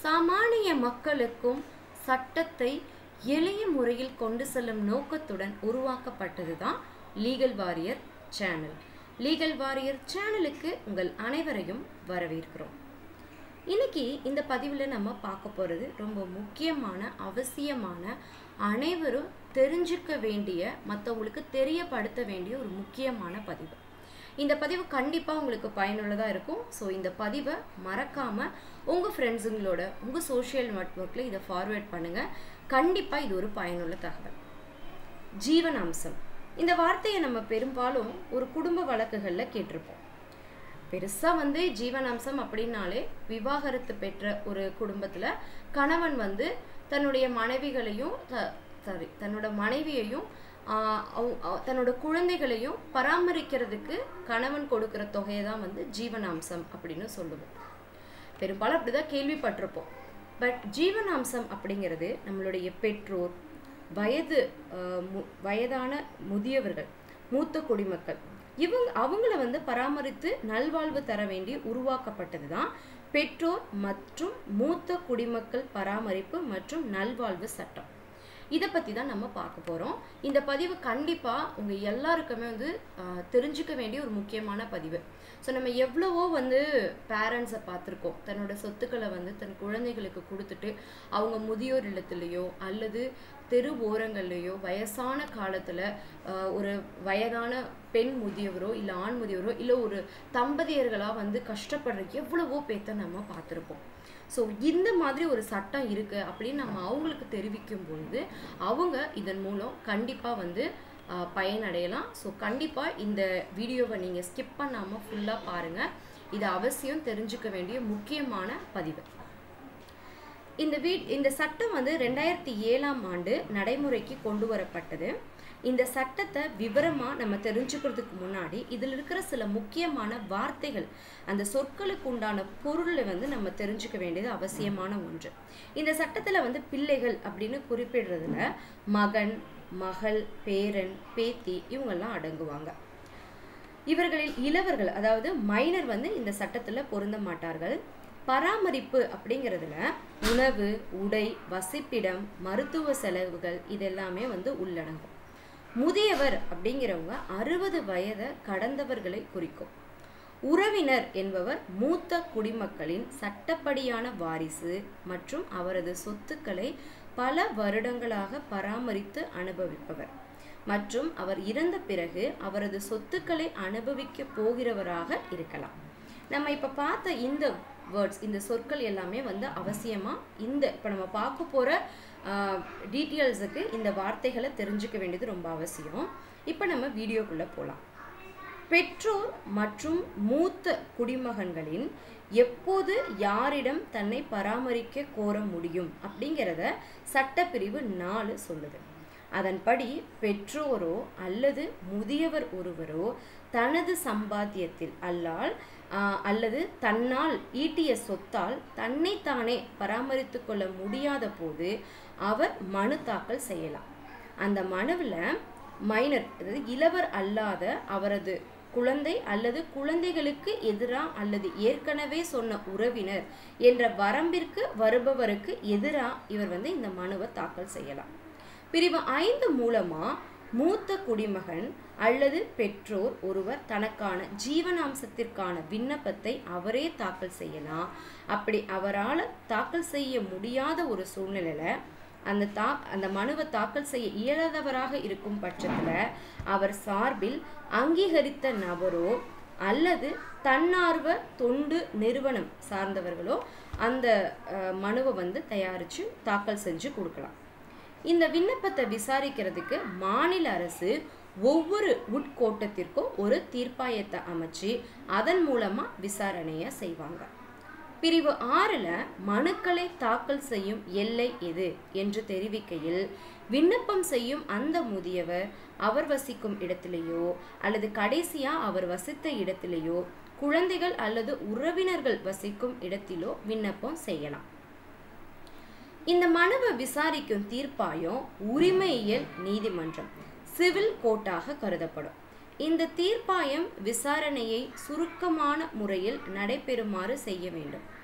சாமானிய மக்களுக்கும் சட்டத்தை எளிய முறையில் கொண்டு செல்லும் நோக்கத்துடன் உருவாக்கப்பட்டது தான் legal warrior channel legal warrior சேனலுக்கு உங்கள் அனைவரையும் வரவேற்கிறோம் இன்னைக்கு இந்த பதிவில் நம்ம பார்க்க போகிறது ரொம்ப முக்கியமான அவசியமான அனைவரும் தெரிஞ்சுக்க வேண்டிய மற்றவங்களுக்கு தெரியப்படுத்த வேண்டிய ஒரு முக்கியமான பதிவு இந்த பதிவு கண்டிப்பாக உங்களுக்கு பயனுள்ளதாக இருக்கும் ஸோ இந்த பதிவை மறக்காமல் உங்கள் ஃப்ரெண்ட்ஸுங்களோட உங்கள் சோஷியல் நெட்ஒர்க்கில் இதை ஃபார்வேர்ட் பண்ணுங்கள் கண்டிப்பாக இது ஒரு பயனுள்ள தகவல் ஜீவனாம்சம் இந்த வார்த்தையை நம்ம பெரும்பாலும் ஒரு குடும்ப வழக்குகளில் கேட்டிருப்போம் பெருசாக வந்து ஜீவனாம்சம் அப்படின்னாலே விவாகரத்து பெற்ற ஒரு குடும்பத்தில் கணவன் வந்து தன்னுடைய மனைவிகளையும் சாரி தன்னோட மனைவியையும் தன்னோட குழந்தைகளையும் பராமரிக்கிறதுக்கு கணவன் கொடுக்குற தொகையை தான் வந்து ஜீவனாம்சம் அப்படின்னு சொல்லுவோம் பெரும்பாலும் அப்படிதான் கேள்விப்பட்டிருப்போம் பட் ஜீவனாம்சம் அப்படிங்கிறது நம்மளுடைய பெற்றோர் வயது வயதான முதியவர்கள் மூத்த குடிமக்கள் இவங்க அவங்கள வந்து பராமரித்து நல்வாழ்வு தர வேண்டி உருவாக்கப்பட்டது தான் பெற்றோர் மற்றும் மூத்த குடிமக்கள் பராமரிப்பு மற்றும் நல்வாழ்வு சட்டம் இதை பற்றி தான் நம்ம பார்க்க போகிறோம் இந்த பதிவு கண்டிப்பாக உங்கள் எல்லாருக்குமே வந்து தெரிஞ்சுக்க வேண்டிய ஒரு முக்கியமான பதிவு ஸோ நம்ம எவ்வளவோ வந்து பேரண்ட்ஸை பார்த்துருக்கோம் தன்னோட சொத்துக்களை வந்து தன் குழந்தைகளுக்கு கொடுத்துட்டு அவங்க முதியோர் இல்லத்துலேயோ அல்லது தெரு ஓரங்கள்லேயோ வயசான காலத்தில் ஒரு வயதான பெண் முதியவரோ இல்லை ஆண் முதியவரோ இல்லை ஒரு தம்பதியர்களாக வந்து கஷ்டப்படுற எவ்வளவோ பேர்த்த நம்ம பார்த்துருப்போம் ஸோ இந்த மாதிரி ஒரு சட்டம் இருக்குது அப்படின்னு நம்ம அவங்களுக்கு தெரிவிக்கும் பொழுது அவங்க இதன் மூலம் கண்டிப்பாக வந்து பயனடையலாம் ஸோ கண்டிப்பாக இந்த வீடியோவை நீங்கள் ஸ்கிப் பண்ணாமல் ஃபுல்லாக பாருங்கள் இது அவசியம் தெரிஞ்சுக்க வேண்டிய முக்கியமான பதிவு இந்த வீ இந்த சட்டம் வந்து ரெண்டாயிரத்தி ஏழாம் ஆண்டு நடைமுறைக்கு கொண்டு வரப்பட்டது இந்த சட்டத்தை விவரமாக நம்ம தெரிஞ்சுக்கிறதுக்கு முன்னாடி இதில் இருக்கிற சில முக்கியமான வார்த்தைகள் அந்த சொற்களுக்கு உண்டான பொருளை வந்து நம்ம தெரிஞ்சுக்க வேண்டியது அவசியமான ஒன்று இந்த சட்டத்தில் வந்து பிள்ளைகள் அப்படின்னு குறிப்பிடுறதுல மகன் மகள் பேரன் பேத்தி இவங்கெல்லாம் அடங்குவாங்க இவர்களில் இளவர்கள் அதாவது மைனர் வந்து இந்த சட்டத்தில் பொருந்த மாட்டார்கள் பராமரிப்பு அப்படிங்கிறதுல உணவு உடை வசிப்பிடம் மருத்துவ செலவுகள் இதெல்லாமே வந்து உள்ளடங்கும் முதியவர் அப்படிங்கிறவங்க அறுபது வயதை கடந்தவர்களை குறிக்கும் உறவினர் என்பவர் மூத்த குடிமக்களின் சட்டப்படியான வாரிசு மற்றும் அவரது சொத்துக்களை பல வருடங்களாக பராமரித்து அனுபவிப்பவர் மற்றும் அவர் இறந்த பிறகு அவரது சொத்துக்களை அனுபவிக்க போகிறவராக இருக்கலாம் நம்ம இப்போ பார்த்த இந்த வேர்ட்ஸ் இந்த சொற்கள் எல்லாமே வந்து அவசியமாக இந்த இப்போ நம்ம பார்க்க போகிற டீட்டெயில்ஸுக்கு இந்த வார்த்தைகளை தெரிஞ்சுக்க வேண்டியது ரொம்ப அவசியம் இப்போ நம்ம வீடியோக்குள்ளே போகலாம் பெற்றோர் மற்றும் மூத்த குடிமகன்களின் எப்போது யாரிடம் தன்னை பராமரிக்க கோர முடியும் அப்படிங்கிறத சட்டப்பிரிவு நாலு சொல்லுது அதன்படி பெற்றோரோ அல்லது முதியவர் ஒருவரோ தனது சம்பாத்தியத்தில் அல்லால் அல்லது தன்னால் ஈட்டிய சொத்தால் தன்னைத்தானே பராமரித்து கொள்ள முடியாத போது அவர் மனு தாக்கல் செய்யலாம் அந்த மனுவில் மைனர் அதாவது இளவர் அல்லாத அவரது குழந்தை அல்லது குழந்தைகளுக்கு எதிராக அல்லது ஏற்கனவே சொன்ன உறவினர் என்ற வரம்பிற்கு வருபவருக்கு எதிராக இவர் வந்து இந்த மனுவை தாக்கல் செய்யலாம் பிரிவு ஐந்து மூலமா மூத்த குடிமகன் அல்லது பெற்றோர் ஒருவர் தனக்கான ஜீவனாம்சத்திற்கான விண்ணப்பத்தை அவரே தாக்கல் செய்யலாம் அப்படி அவரால் தாக்கல் செய்ய முடியாத ஒரு சூழ்நிலையில அந்த தா அந்த மனுவை தாக்கல் செய்ய இயலாதவராக இருக்கும் பட்சத்தில் அவர் சார்பில் அங்கீகரித்த நபரோ அல்லது தன்னார்வ தொண்டு நிறுவனம் சார்ந்தவர்களோ அந்த மனுவை வந்து தயாரித்து தாக்கல் செஞ்சு கொடுக்கலாம் இந்த விண்ணப்பத்தை விசாரிக்கிறதுக்கு மாநில அரசு ஒவ்வொரு உட்கோட்டத்திற்கும் ஒரு தீர்ப்பாயத்தை அமைச்சு அதன் மூலமாக விசாரணையை செய்வாங்க பிரிவு ஆறில் மனுக்களை தாக்கல் செய்யும் எல்லை எது என்று தெரிவிக்கையில் விண்ணப்பம் செய்யும் அந்த முதியவர் அவர் வசிக்கும் இடத்திலேயோ அல்லது கடைசியாக அவர் வசித்த இடத்திலேயோ குழந்தைகள் அல்லது உறவினர்கள் வசிக்கும் இடத்திலோ விண்ணப்பம் செய்யலாம் இந்த மனுவை விசாரிக்கும் தீர்ப்பாயம் உரிமையியல் நீதிமன்றம் சிவில் கோர்ட்டாக கருதப்படும் இந்த தீர்ப்பாயம் விசாரணையை சுருக்கமான முறையில் நடைபெறுமாறு செய்ய வேண்டும்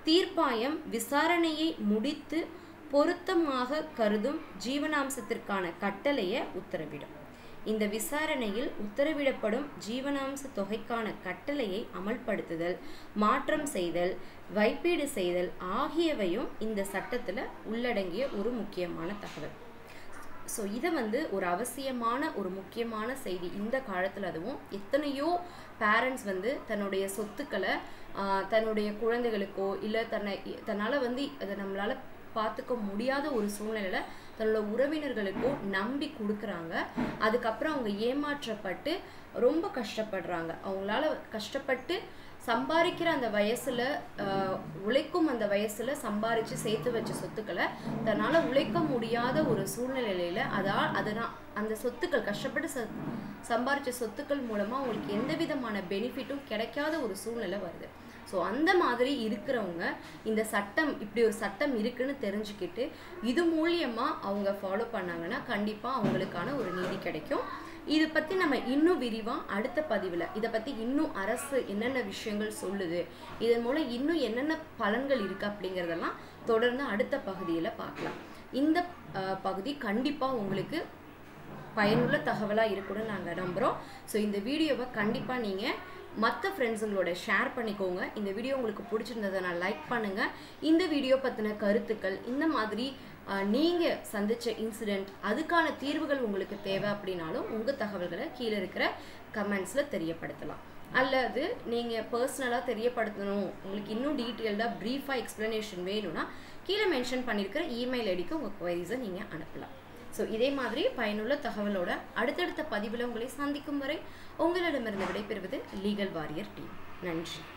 தீர்ப்பாயம் விசாரணையை முடித்து பொருத்தமாக கருதும் ஜீவனாம்சத்திற்கான கட்டளையை உத்தரவிடும் இந்த விசாரணையில் உத்தரவிடப்படும் ஜீவனாம்ச தொகைக்கான கட்டளையை அமல்படுத்துதல் மாற்றம் செய்தல் வைப்பீடு செய்தல் ஆகியவையும் இந்த சட்டத்தில் உள்ளடங்கிய ஒரு முக்கியமான தகவல் ஸோ இதை வந்து ஒரு அவசியமான ஒரு முக்கியமான செய்தி இந்த காலத்தில் அதுவும் எத்தனையோ பேரண்ட்ஸ் வந்து தன்னுடைய சொத்துக்களை ஆஹ், தன்னுடைய குழந்தைகளுக்கோ இல்லை தன்னை தன்னால் வந்து அதை நம்மளால் பார்த்துக்க முடியாத ஒரு சூழ்நிலையில் தன்னோட உறவினர்களுக்கோ நம்பி கொடுக்குறாங்க அதுக்கப்புறம் அவங்க ஏமாற்றப்பட்டு ரொம்ப கஷ்டப்படுறாங்க அவங்களால கஷ்டப்பட்டு சம்பாதிக்கிற அந்த வயசுல ஆஹ், உழைக்கும் அந்த வயசுல சம்பாரிச்சு சேர்த்து வச்ச சொத்துக்களை தன்னால உழைக்க முடியாத ஒரு சூழ்நிலையில அதால் அதனால் அந்த சொத்துக்கள் கஷ்டப்பட்டு ச சம்பாரிச்ச சொத்துக்கள் மூலமா அவங்களுக்கு எந்த விதமான பெனிஃபிட்டும் கிடைக்காத ஒரு சூழ்நிலை வருது ஸோ அந்த மாதிரி இருக்கிறவங்க இந்த சட்டம் இப்படி ஒரு சட்டம் இருக்குன்னு தெரிஞ்சுக்கிட்டு இது மூலியமா அவங்க ஃபாலோ பண்ணாங்கன்னா கண்டிப்பா அவங்களுக்கான ஒரு நீதி கிடைக்கும் இதை பற்றி நம்ம இன்னும் விரிவாக அடுத்த பதிவில் இதை பற்றி இன்னும் அரசு என்னென்ன விஷயங்கள் சொல்லுது இதன் மூலம் இன்னும் என்னென்ன பலன்கள் இருக்குது அப்படிங்கிறதெல்லாம் தொடர்ந்து அடுத்த பகுதியில் பார்க்கலாம் இந்த அஹ், பகுதி கண்டிப்பாக உங்களுக்கு பயனுள்ள தகவலாக இருக்கும்னு நாங்கள் நம்புகிறோம் ஸோ இந்த வீடியோவை கண்டிப்பாக நீங்கள் மற்ற ஃப்ரெண்ட்ஸுங்களோட ஷேர் பண்ணிக்கோங்க இந்த வீடியோ உங்களுக்கு பிடிச்சிருந்ததை லைக் பண்ணுங்கள் இந்த வீடியோ பற்றின கருத்துக்கள் இந்த மாதிரி நீங்கள் சந்திச்ச இன்சிடெண்ட் அதுக்கான தீர்வுகள் உங்களுக்கு தேவை அப்படின்னாலும் உங்கள் தகவல்களை கீழே இருக்கிற கமெண்ட்ஸில் தெரியப்படுத்தலாம் அல்லது நீங்கள் பர்சனலாக தெரியப்படுத்தணும் உங்களுக்கு இன்னும் டீட்டெயில்டாக ப்ரீஃபாக எக்ஸ்ப்ளனேஷன் வேணும்னா கீழே மென்ஷன் பண்ணியிருக்கிற இமெயில் ஐடிக்கு உங்கள் குவரிஸை நீங்கள் அனுப்பலாம் ஸோ இதே மாதிரி பயனுள்ள தகவலோட அடுத்தடுத்த பதிவில் உங்களை சந்திக்கும் வரை உங்களிடமிருந்து விடைபெறுவது லீகல் வாரியர் டீம் நன்றி